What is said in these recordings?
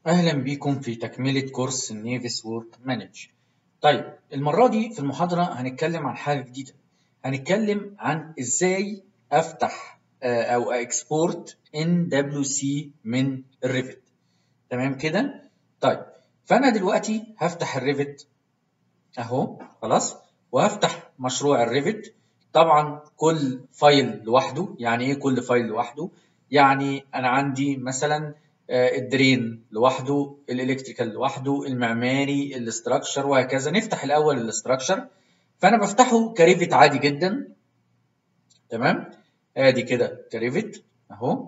أهلا بيكم في تكملة كورس نيفيس وورك مانج. طيب المرة دي في المحاضرة هنتكلم عن حاجة جديدة. هنتكلم عن إزاي أفتح آه، أو أكسبورت ان دبليو سي من الريفت. تمام كده؟ طيب فأنا دلوقتي هفتح الريفت أهو خلاص وهفتح مشروع الريفت. طبعا كل فايل لوحده، يعني إيه كل فايل لوحده؟ يعني أنا عندي مثلا الدرين لوحده الالكتريكال لوحده المعماري الاستراكشر وهكذا نفتح الاول الاستراكشر فانا بفتحه كريفت عادي جدا تمام ادي كده كريفت اهو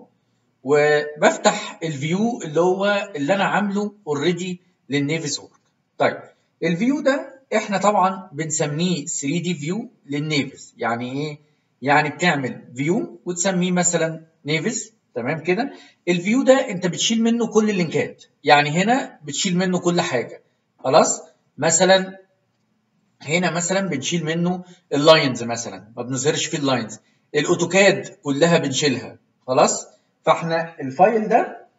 وبفتح الفيو اللي هو اللي انا عامله اوريدي للنيفيس وورك طيب الفيو ده احنا طبعا بنسميه 3 دي فيو للنيفيس يعني ايه يعني بتعمل فيو وتسميه مثلا نيفيس تمام كده الفيو ده انت بتشيل منه كل اللينكات يعني هنا بتشيل منه كل حاجه خلاص مثلا هنا مثلا بنشيل منه اللاينز مثلا ما بنظهرش فيه اللاينز الاوتوكاد كلها بنشيلها خلاص فاحنا الفايل ده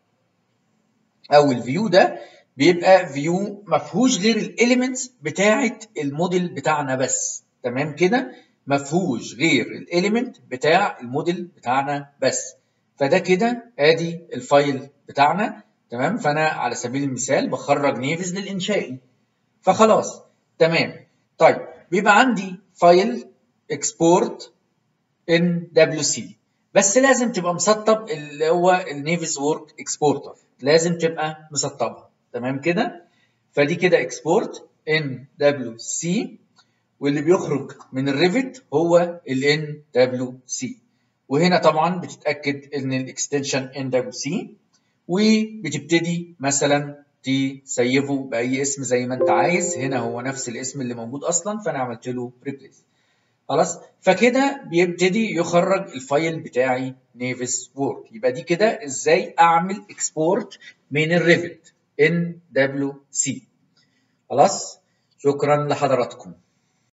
او الفيو ده بيبقى فيو ما فيهوش غير الاليمنتس بتاعه الموديل بتاعنا بس تمام كده ما فيهوش غير الاليمنت بتاع الموديل بتاعنا بس فده كده ادي الفايل بتاعنا تمام فانا على سبيل المثال بخرج نيفز للانشائي فخلاص تمام طيب بيبقى عندي فايل اكسبورت ان دبليو سي بس لازم تبقى مسطب اللي هو النيفز وورك اكسبورتر لازم تبقى مسطبها تمام كده فدي كده اكسبورت ان دبليو سي واللي بيخرج من الريفت هو الان دبليو سي وهنا طبعا بتتاكد ان الاكستنشن ان دبليو سي وبتبتدي مثلا تسيفه باي اسم زي ما انت عايز هنا هو نفس الاسم اللي موجود اصلا فانا عملت له ريبليس خلاص فكده بيبتدي يخرج الفايل بتاعي نيفيس وورد يبقى دي كده ازاي اعمل اكسبورت من الريفت ان دبليو سي خلاص شكرا لحضراتكم